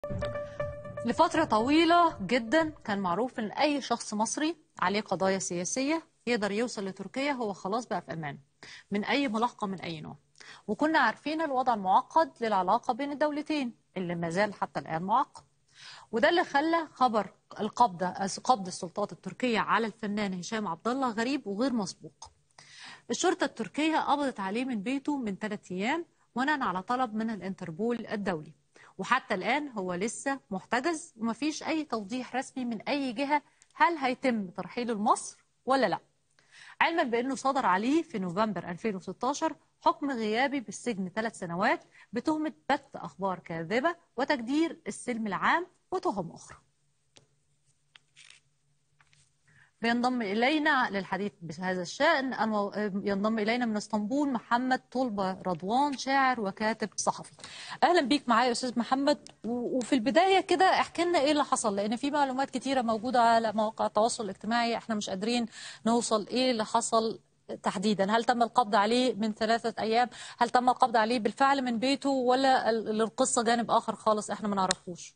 لفترة طويلة جدا كان معروف ان اي شخص مصري عليه قضايا سياسية يقدر يوصل لتركيا هو خلاص بقى في امان من اي ملاحقة من اي نوع وكنا عارفين الوضع المعقد للعلاقة بين الدولتين اللي ما زال حتى الان معقد وده اللي خلى خبر القبضة قبض السلطات التركية على الفنان هشام عبد الله غريب وغير مسبوق الشرطة التركية قبضت عليه من بيته من ثلاث أيام بناء على طلب من الانتربول الدولي وحتى الآن هو لسه محتجز ومفيش أي توضيح رسمي من أي جهة هل هيتم ترحيله لمصر ولا لا علما بأنه صدر عليه في نوفمبر 2016 حكم غيابي بالسجن ثلاث سنوات بتهمة بث أخبار كاذبة وتجدير السلم العام وتهم أخرى بينضم إلينا للحديث بهذا الشأن ينضم إلينا من اسطنبول محمد طلبة رضوان شاعر وكاتب صحفي أهلا بيك معايا يا أستاذ محمد وفي البداية كده احكي لنا إيه اللي حصل لأن في معلومات كتيرة موجودة على مواقع التواصل الاجتماعي احنا مش قادرين نوصل إيه اللي حصل تحديدا هل تم القبض عليه من ثلاثة أيام هل تم القبض عليه بالفعل من بيته ولا القصة جانب آخر خالص احنا ما نعرفوش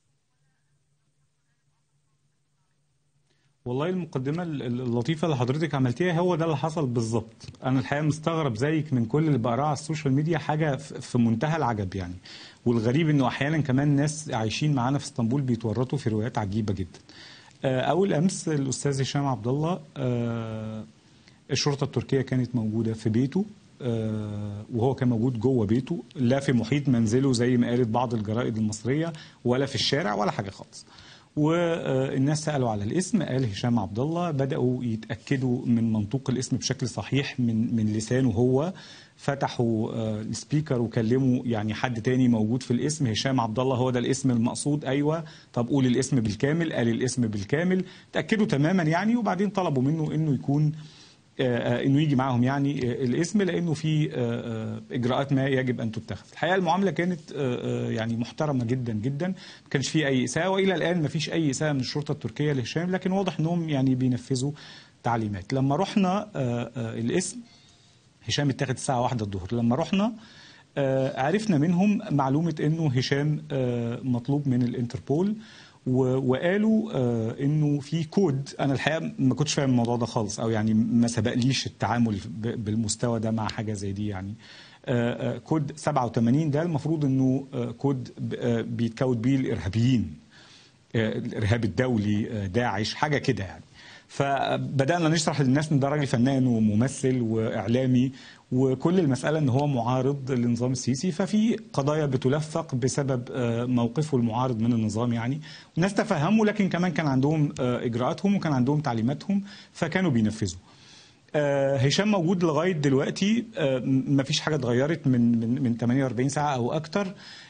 والله المقدمة اللطيفة اللي حضرتك عملتيها هو ده اللي حصل بالظبط أنا الحقيقة مستغرب زيك من كل اللي بقراه على السوشيال ميديا حاجة في منتهى العجب يعني والغريب إنه أحيانا كمان ناس عايشين معانا في اسطنبول بيتورطوا في روايات عجيبة جدا أول أمس الأستاذ هشام عبد الله الشرطة التركية كانت موجودة في بيته وهو كان موجود جوه بيته لا في محيط منزله زي ما قالت بعض الجرائد المصرية ولا في الشارع ولا حاجة خالص والناس سالوا على الاسم قال هشام عبد الله بداوا يتاكدوا من منطوق الاسم بشكل صحيح من من لسانه هو فتحوا السبيكر وكلموا يعني حد تاني موجود في الاسم هشام عبد الله هو ده الاسم المقصود ايوه طب قول الاسم بالكامل قال الاسم بالكامل تاكدوا تماما يعني وبعدين طلبوا منه انه يكون انه يجي معاهم يعني الاسم لانه في اجراءات ما يجب ان تتخذ الحقيقه المعامله كانت يعني محترمه جدا جدا ما كانش في اي اساءه والى الان ما فيش اي اساءه من الشرطه التركيه لهشام لكن واضح انهم يعني بينفذوا تعليمات لما رحنا الاسم هشام اتاخد الساعه واحدة الظهر لما رحنا عرفنا منهم معلومه انه هشام مطلوب من الانتربول وقالوا آه انه في كود انا الحقيقه ما كنتش فاهم الموضوع ده خالص او يعني ما سبقليش التعامل بالمستوى ده مع حاجه زي دي يعني آه كود 87 ده المفروض انه آه كود بيتكود بيه الارهابيين الارهاب الدولي داعش حاجه كده يعني فبدانا نشرح للناس ان ده راجل فنان وممثل واعلامي وكل المساله ان هو معارض للنظام السيسي ففي قضايا بتلفق بسبب موقفه المعارض من النظام يعني الناس تفهموا لكن كمان كان عندهم اجراءاتهم وكان عندهم تعليماتهم فكانوا بينفذوا هشام موجود لغايه دلوقتي ما فيش حاجه اتغيرت من من من 48 ساعه او اكتر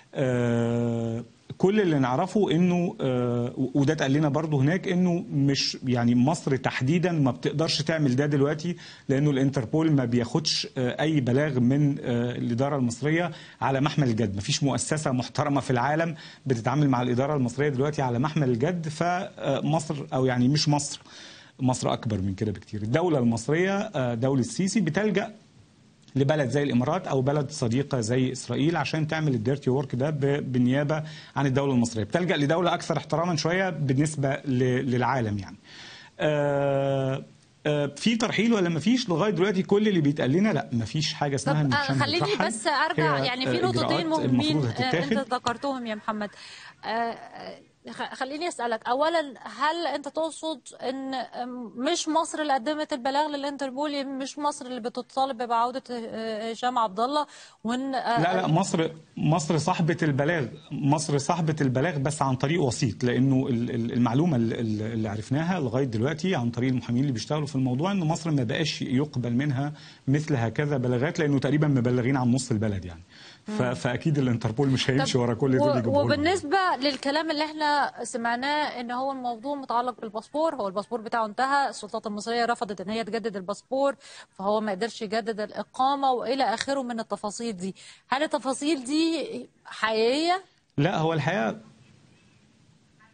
كل اللي نعرفه انه آه وده اتقال لنا برضه هناك انه مش يعني مصر تحديدا ما بتقدرش تعمل ده دلوقتي لانه الانتربول ما بياخدش آه اي بلاغ من آه الاداره المصريه على محمل الجد ما فيش مؤسسه محترمه في العالم بتتعامل مع الاداره المصريه دلوقتي على محمل الجد فمصر او يعني مش مصر مصر اكبر من كده بكتير الدوله المصريه دوله السيسي بتلجا لبلد زي الامارات او بلد صديقه زي اسرائيل عشان تعمل الديرتي وورك ده بالنيابه عن الدوله المصريه بتلجا لدوله اكثر احتراما شويه بالنسبه للعالم يعني آه في ترحيل ولا ما فيش لغايه دلوقتي كل اللي بيتقال لنا لا ما فيش حاجه اسمها طب خليني بس ارجع يعني في نقطتين مهمين انت ذكرتهم يا محمد آه خليني اسالك اولا هل انت تقصد ان مش مصر اللي قدمت البلاغ للانتربول مش مصر اللي بتطالب بعوده هشام عبد الله وان لا لا مصر مصر صاحبه البلاغ مصر صاحبه البلاغ بس عن طريق وسيط لانه المعلومه اللي عرفناها لغايه دلوقتي عن طريق المحامين اللي بيشتغلوا في الموضوع ان مصر ما بقاش يقبل منها مثل هكذا بلاغات لانه تقريبا مبلغين عن نص البلد يعني فاكيد الانتربول مش هيمشي ورا كل دول يجيبوا وبالنسبه للكلام اللي احنا سمعناه ان هو الموضوع متعلق بالباسبور هو الباسبور بتاعه انتهى السلطات المصريه رفضت ان هي تجدد الباسبور فهو ما قدرش يجدد الاقامه والى اخره من التفاصيل دي هل التفاصيل دي حقيقيه لا هو الحقيقه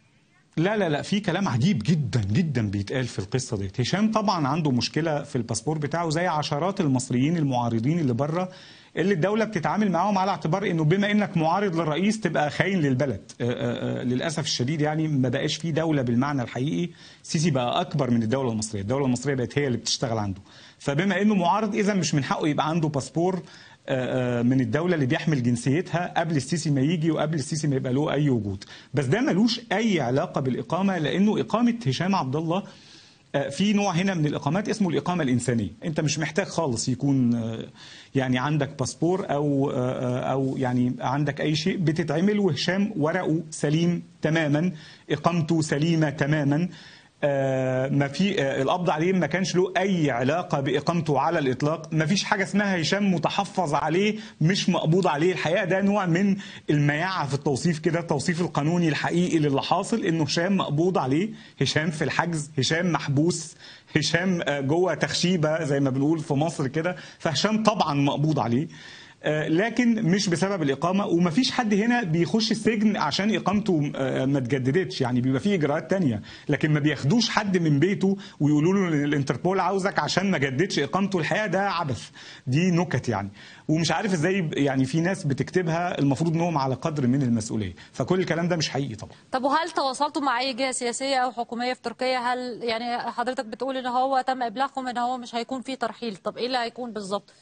لا لا لا في كلام عجيب جدا جدا بيتقال في القصه ديت هشام طبعا عنده مشكله في الباسبور بتاعه زي عشرات المصريين المعارضين اللي بره اللي الدوله بتتعامل معاهم على اعتبار انه بما انك معارض للرئيس تبقى خاين للبلد آه، آه، آه، للاسف الشديد يعني ما بقاش في دوله بالمعنى الحقيقي سيسي بقى اكبر من الدوله المصريه الدوله المصريه بقت هي اللي بتشتغل عنده فبما انه معارض اذا مش من حقه يبقى عنده باسبور آه، آه، من الدوله اللي بيحمل جنسيتها قبل السيسي ما يجي وقبل السيسي ما يبقى له اي وجود بس ده ملوش اي علاقه بالاقامه لانه اقامه هشام عبد الله آه، في نوع هنا من الاقامات اسمه الاقامه الانسانيه انت مش محتاج خالص يكون آه، يعني عندك باسبور او آه، آه، او يعني عندك اي شيء بتتعمل وهشام ورقه سليم تماما اقامته سليمه تماما آه، ما في آه، القبض عليه ما كانش له اي علاقه باقامته على الاطلاق ما فيش حاجه اسمها هشام متحفظ عليه مش مقبوض عليه الحقيقه ده نوع من المياعه في التوصيف كده التوصيف القانوني الحقيقي للي حاصل انه هشام مقبوض عليه هشام في الحجز هشام محبوس هشام آه، جوه تخشيبه زي ما بنقول في مصر كده فهشام طبعا مقبوض عليه آه، لكن مش بسبب الإقامة ومفيش حد هنا بيخش السجن عشان إقامته آه، ما تجددتش يعني بيبقى فيه إجراءات تانية لكن ما بياخدوش حد من بيته ويقولوا له إن الانتربول عاوزك عشان ما جددش إقامته الحقيقة ده عبث دي نكت يعني ومش عارف ازاي يعني في ناس بتكتبها المفروض انهم على قدر من المسؤوليه فكل الكلام ده مش حقيقي طبعا طب وهل تواصلتوا مع اي جهه سياسيه او حكوميه في تركيا هل يعني حضرتك بتقول ان هو تم ابلاغهم ان هو مش هيكون في ترحيل طب ايه اللي هيكون بالظبط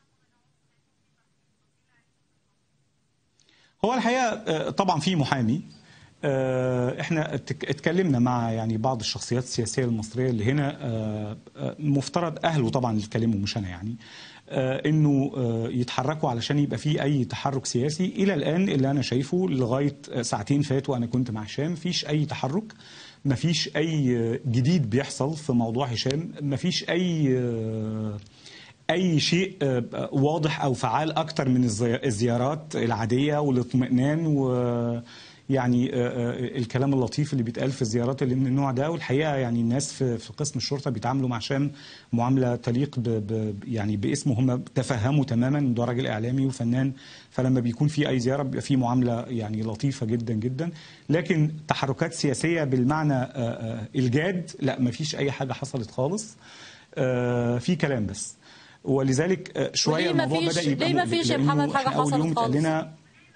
هو الحقيقه آه، طبعا في محامي آه، احنا اتك- اتكلمنا مع يعني بعض الشخصيات السياسيه المصريه اللي هنا آه، آه، مفترض اهله طبعا اللي يتكلموا مش انا يعني آه، انه آه، يتحركوا علشان يبقى في اي تحرك سياسي الى الان اللي انا شايفه لغايه آه، ساعتين فاتوا انا كنت مع هشام مفيش اي تحرك مفيش اي آه، جديد بيحصل في موضوع هشام مفيش اي آه، اي شيء آه، واضح او فعال اكتر من الزي- الزيارات العاديه والاطمئنان و يعني آه، آه، الكلام اللطيف اللي بيتقال في الزيارات اللي من النوع ده والحقيقه يعني الناس في في قسم الشرطه بيتعاملوا مع هشام معامله تليق ب ب يعني باسمه هم تفهموا تماما إن ده راجل اعلامي وفنان فلما بيكون في اي زياره بيبقى في معامله يعني لطيفه جدا جدا لكن تحركات سياسيه بالمعنى آه، آه، الجاد لا ما فيش اي حاجه حصلت خالص آه، في كلام بس ولذلك آه، شويه وليه ما الموضوع فيش- بدا يبقى ليه ما مقلق، فيش يا لأنه محمد حاجة إحنا أول حصلت يوم اتقال خالص؟ لنا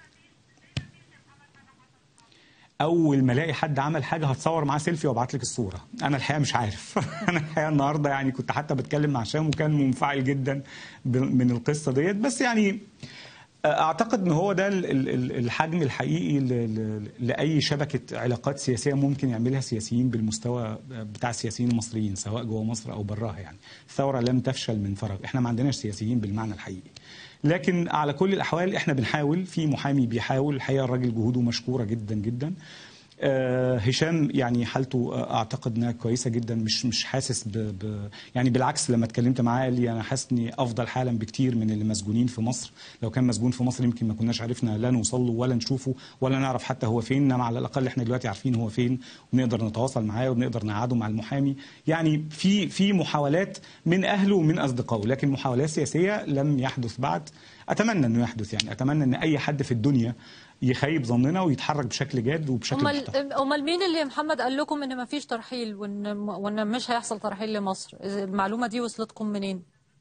اول ما الاقي حد عمل حاجه هتصور معاه سيلفي وابعت لك الصوره انا الحقيقه مش عارف انا الحقيقه النهارده يعني كنت حتى بتكلم مع هشام وكان منفعل جدا ب- من القصه ديت بس يعني اعتقد ان هو ده ال- ال- ال- الحجم الحقيقي ل- ل- لاي شبكه علاقات سياسيه ممكن يعملها سياسيين بالمستوى بتاع السياسيين المصريين سواء جوه مصر او براها يعني الثوره لم تفشل من فراغ احنا ما عندناش سياسيين بالمعنى الحقيقي لكن على كل الاحوال احنا بنحاول في محامي بيحاول الحقيقه الراجل جهوده مشكوره جدا جدا آه، هشام يعني حالته آه، اعتقد انها كويسه جدا مش مش حاسس ب, ب يعني بالعكس لما اتكلمت معاه قال لي انا حاسس اني افضل حالا بكتير من اللي مسجونين في مصر لو كان مسجون في مصر يمكن ما كناش عرفنا لا نوصل له ولا نشوفه ولا نعرف حتى هو فين انما على الاقل احنا دلوقتي عارفين هو فين ونقدر نتواصل معاه ونقدر نقعده مع المحامي يعني في في محاولات من اهله ومن اصدقائه لكن محاولات سياسيه لم يحدث بعد اتمنى انه يحدث يعني اتمنى ان اي حد في الدنيا يخيب ظننا ويتحرك بشكل جاد وبشكل محترم امال امال مين اللي محمد قال لكم ان ما فيش ترحيل وان وان مش هيحصل ترحيل لمصر المعلومه دي وصلتكم منين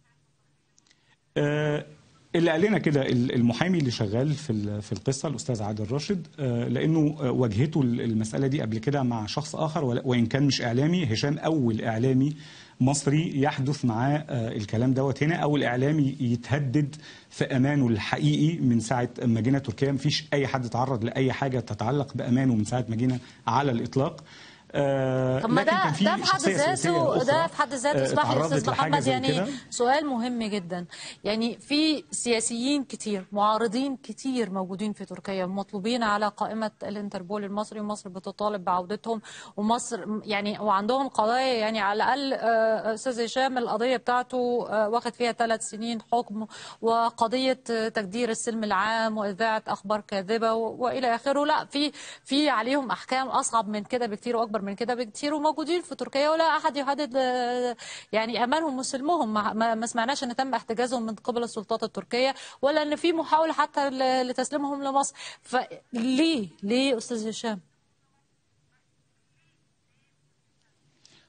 آه، اللي قال لنا كده ال- المحامي اللي شغال في ال- في القصه الاستاذ عادل راشد آه، لانه آه، واجهته ال- المساله دي قبل كده مع شخص اخر ولا- وان كان مش اعلامي هشام اول اعلامي مصري يحدث معاه آه، الكلام دوت هنا اول اعلامي يتهدد في امانه الحقيقي من ساعه ما جينا تركيا مفيش اي حد تعرض لاي حاجه تتعلق بامانه من ساعه ما جينا على الاطلاق آه، طب ما لكن ده كان في ده في حد شخصية سياسية ذاته أخرى، ده في حد ذاته آه، اسمح لي اتعرضت استاذ لحاجة محمد زي يعني كده. سؤال مهم جدا يعني في سياسيين كتير معارضين كتير موجودين في تركيا مطلوبين على قائمه الانتربول المصري ومصر بتطالب بعودتهم ومصر يعني وعندهم قضايا يعني على الاقل آه، استاذ هشام القضيه بتاعته آه، واخد فيها ثلاث سنين حكم وقضيه آه، تجدير السلم العام واذاعه اخبار كاذبه و- والى اخره لا في في عليهم احكام اصعب من كده بكتير واكبر من كده بكتير وموجودين في تركيا ولا احد يحدد آه، يعني امانهم وسلمهم ما, ما ما سمعناش ان تم احتجازهم من قبل السلطات التركيه ولا ان في محاوله حتى ل- لتسليمهم لمصر فليه ليه استاذ هشام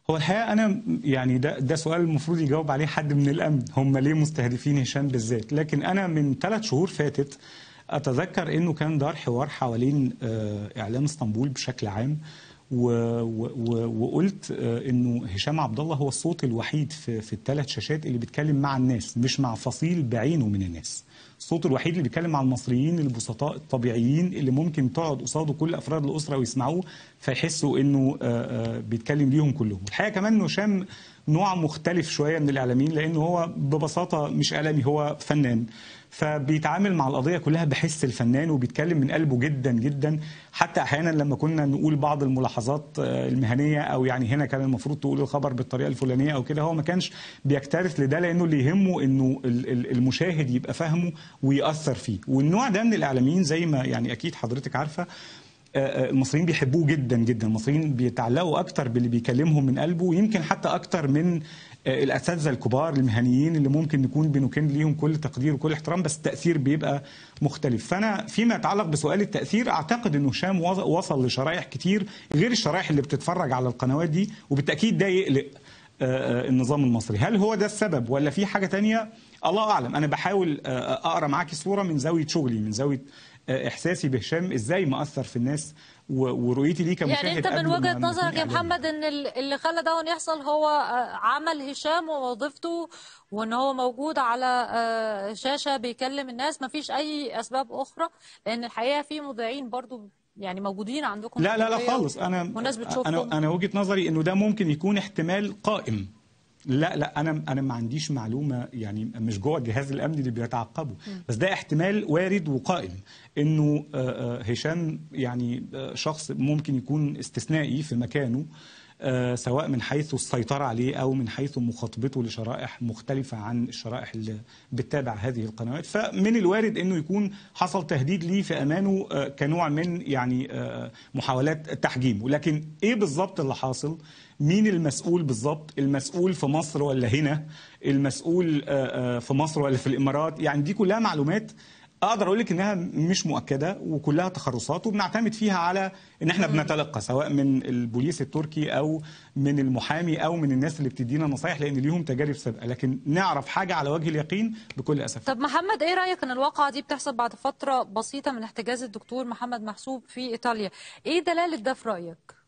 هو الحقيقه انا يعني ده ده سؤال المفروض يجاوب عليه حد من الامن هم ليه مستهدفين هشام بالذات لكن انا من ثلاث شهور فاتت اتذكر انه كان دار حوار حوالين آه، اعلام اسطنبول بشكل عام و و و وقلت آه، انه هشام عبد الله هو الصوت الوحيد في في الثلاث شاشات اللي بيتكلم مع الناس مش مع فصيل بعينه من الناس الصوت الوحيد اللي بيتكلم مع المصريين البسطاء الطبيعيين اللي ممكن تقعد قصاده كل افراد الاسره ويسمعوه فيحسوا انه آه، آه، بيتكلم ليهم كلهم الحقيقه كمان انه هشام نوع مختلف شويه من الاعلاميين لانه هو ببساطه مش اعلامي هو فنان فبيتعامل مع القضيه كلها بحس الفنان وبيتكلم من قلبه جدا جدا حتى احيانا لما كنا نقول بعض الملاحظات آه، المهنيه او يعني هنا كان المفروض تقول الخبر بالطريقه الفلانيه او كده هو ما كانش بيكترث لده لانه اللي يهمه انه ال- ال- المشاهد يبقى فاهمه ويأثر فيه والنوع ده من الاعلاميين زي ما يعني اكيد حضرتك عارفه آه، آه، المصريين بيحبوه جدا جدا المصريين بيتعلقوا اكتر باللي بيكلمهم من قلبه ويمكن حتى اكتر من آه، الاساتذه الكبار المهنيين اللي ممكن نكون بنكن ليهم كل تقدير وكل احترام بس التاثير بيبقى مختلف فانا فيما يتعلق بسؤال التاثير اعتقد انه هشام وص- وصل لشرائح كتير غير الشرائح اللي بتتفرج على القنوات دي وبالتاكيد ده يقلق آه، آه، النظام المصري هل هو ده السبب ولا في حاجه تانية الله اعلم انا بحاول آه، اقرا معاكي صوره من زاويه شغلي من زاويه آه، احساسي بهشام ازاي مأثر في الناس و- ورؤيتي ليه كمشاهد يعني انت من قبل ما- وجهة ما نظرك أكون يا إعلامي. محمد ان ال- اللي خلى ده يحصل هو آه، عمل هشام ووظيفته وان هو موجود على آه، شاشة بيكلم الناس مفيش اي اسباب اخرى لان الحقيقة في مذيعين برضو يعني موجودين عندكم لا في لا لا التركية خالص انا والناس بتشوفهم انا انا وجهه نظري انه ده ممكن يكون احتمال قائم لا لا انا انا ما عنديش معلومه يعني مش جوه الجهاز الامني اللي بيتعقبه بس ده احتمال وارد وقائم انه آه، آه، هشام يعني آه، شخص ممكن يكون استثنائي في مكانه آه، سواء من حيث السيطرة عليه أو من حيث مخاطبته لشرائح مختلفة عن الشرائح اللي بتتابع هذه القنوات فمن الوارد أنه يكون حصل تهديد ليه في أمانه آه، كنوع من يعني آه، محاولات تحجيمه لكن إيه بالظبط اللي حاصل مين المسؤول بالظبط المسؤول في مصر ولا هنا المسؤول آه، آه، في مصر ولا في الإمارات يعني دي كلها معلومات اقدر اقول لك انها مش مؤكده وكلها تخرصات وبنعتمد فيها على ان احنا بنتلقى سواء من البوليس التركي او من المحامي او من الناس اللي بتدينا نصايح لان ليهم تجارب سابقه لكن نعرف حاجه على وجه اليقين بكل اسف طب محمد ايه رايك ان الواقعه دي بتحصل بعد فتره بسيطه من احتجاز الدكتور محمد محسوب في ايطاليا ايه دلاله ده في رايك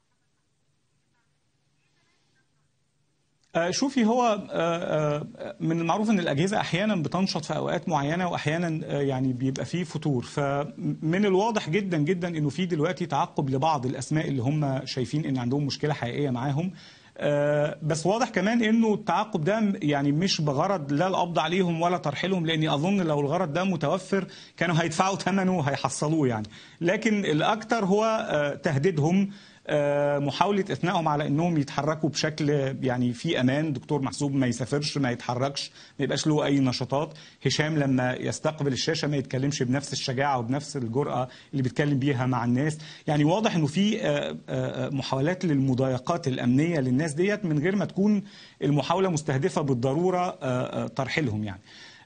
آه، شوفي هو آه، آه، من المعروف ان الاجهزه احيانا بتنشط في اوقات معينه واحيانا آه، يعني بيبقى فيه فتور فمن الواضح جدا جدا انه في دلوقتي تعقب لبعض الاسماء اللي هم شايفين ان عندهم مشكله حقيقيه معاهم آه، بس واضح كمان انه التعقب ده يعني مش بغرض لا القبض عليهم ولا ترحيلهم لاني اظن لو الغرض ده متوفر كانوا هيدفعوا ثمنه وهيحصلوه يعني لكن الاكثر هو آه، تهديدهم آه، محاولة إثنائهم على أنهم يتحركوا بشكل يعني في أمان دكتور محسوب ما يسافرش ما يتحركش ما يبقاش له أي نشاطات هشام لما يستقبل الشاشة ما يتكلمش بنفس الشجاعة وبنفس الجرأة اللي بيتكلم بيها مع الناس يعني واضح أنه في آه، آه، محاولات للمضايقات الأمنية للناس ديت من غير ما تكون المحاولة مستهدفة بالضرورة آه، آه، ترحيلهم يعني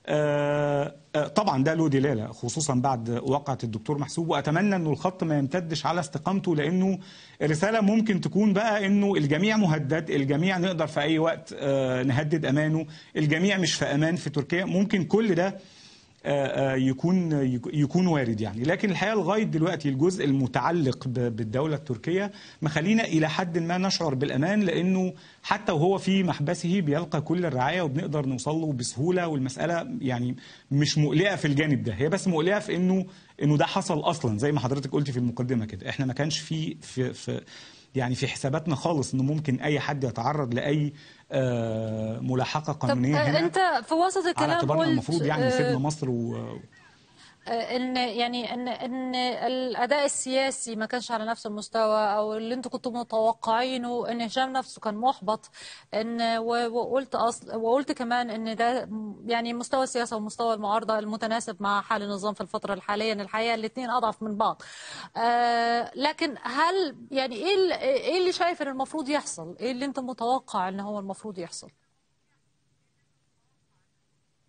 آه، آه، طبعا ده له دلاله خصوصا بعد وقعه الدكتور محسوب واتمنى انه الخط ما يمتدش على استقامته لانه الرساله ممكن تكون بقى انه الجميع مهدد الجميع نقدر في اي وقت آه، نهدد امانه الجميع مش في امان في تركيا ممكن كل ده آه، آه، يكون يكون وارد يعني لكن الحقيقه لغايه دلوقتي الجزء المتعلق ب- بالدوله التركيه مخلينا الى حد ما نشعر بالامان لانه حتى وهو في محبسه بيلقى كل الرعايه وبنقدر نوصل له بسهوله والمساله يعني مش مقلقه في الجانب ده هي بس مقلقه في انه انه ده حصل اصلا زي ما حضرتك قلتي في المقدمه كده احنا ما كانش في في, في يعني في حساباتنا خالص انه ممكن اي حد يتعرض لاي آه، ملاحقه طب قانونيه آه، هنا انت في وسط على الكلام اعتبارنا قلت المفروض يعني آه، سيبنا مصر و... آه، ان يعني ان ان الاداء السياسي ما كانش على نفس المستوى او اللي انتوا كنتوا متوقعينه ان هشام نفسه كان محبط ان و- وقلت اصل وقلت كمان ان ده يعني مستوى السياسه ومستوى المعارضه المتناسب مع حال النظام في الفتره الحاليه ان الحقيقه الاثنين اضعف من بعض آه، لكن هل يعني ايه ال- ايه اللي شايف ان المفروض يحصل ايه اللي انت متوقع ان هو المفروض يحصل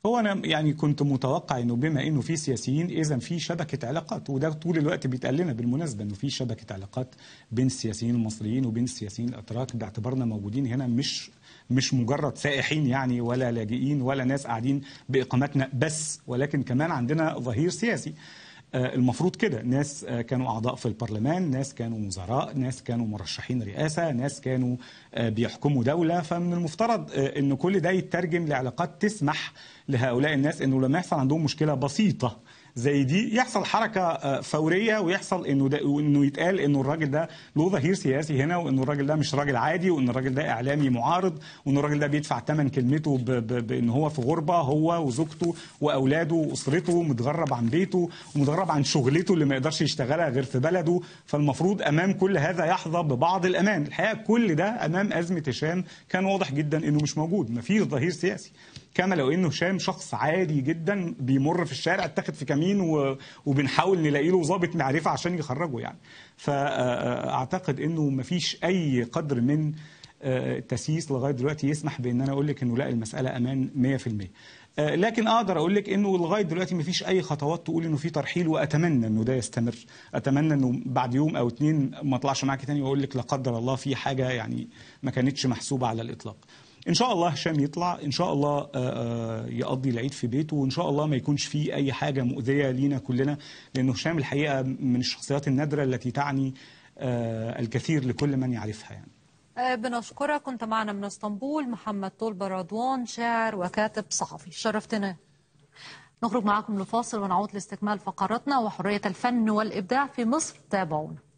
هو انا يعني كنت متوقع انه بما انه في سياسيين اذا في شبكه علاقات وده طول الوقت بيتقال لنا بالمناسبه انه في شبكه علاقات بين السياسيين المصريين وبين السياسيين الاتراك باعتبارنا موجودين هنا مش مش مجرد سائحين يعني ولا لاجئين ولا ناس قاعدين باقامتنا بس ولكن كمان عندنا ظهير سياسي آه، المفروض كده ناس آه، كانوا اعضاء في البرلمان ناس كانوا وزراء ناس كانوا مرشحين رئاسه ناس كانوا آه، بيحكموا دوله فمن المفترض آه، ان كل ده يترجم لعلاقات تسمح لهؤلاء الناس انه لما يحصل عندهم مشكله بسيطه زي دي يحصل حركه آه، فوريه ويحصل انه ده وانه يتقال انه الراجل ده له ظهير سياسي هنا وانه الراجل ده مش راجل عادي وان الراجل ده اعلامي معارض وان الراجل ده بيدفع ثمن كلمته ب- ب- بان هو في غربه هو وزوجته واولاده واسرته متغرب عن بيته ومتغرب عن شغلته اللي ما يقدرش يشتغلها غير في بلده فالمفروض امام كل هذا يحظى ببعض الامان الحقيقه كل ده امام ازمه هشام كان واضح جدا انه مش موجود مفيش ظهير سياسي كما لو انه هشام شخص عادي جدا بيمر في الشارع اتاخد في كمين و... وبنحاول نلاقي له ضابط معرفه عشان يخرجه يعني فاعتقد انه مفيش اي قدر من آه، التسييس لغايه دلوقتي يسمح بان انا اقول لك انه لا المساله امان 100% آه، لكن اقدر اقول لك انه لغايه دلوقتي مفيش اي خطوات تقول انه في ترحيل واتمنى انه ده يستمر اتمنى انه بعد يوم او اتنين ما اطلعش معاكي تاني واقول لك لا قدر الله في حاجه يعني ما كانتش محسوبه على الاطلاق ان شاء الله هشام يطلع ان شاء الله آه، آه، يقضي العيد في بيته وان شاء الله ما يكونش فيه اي حاجه مؤذيه لينا كلنا لانه هشام الحقيقه من الشخصيات النادره التي تعني آه، الكثير لكل من يعرفها يعني آه، بنشكرك كنت معنا من اسطنبول محمد طلبة رضوان شاعر وكاتب صحفي شرفتنا نخرج معكم لفاصل ونعود لاستكمال فقراتنا وحرية الفن والإبداع في مصر تابعونا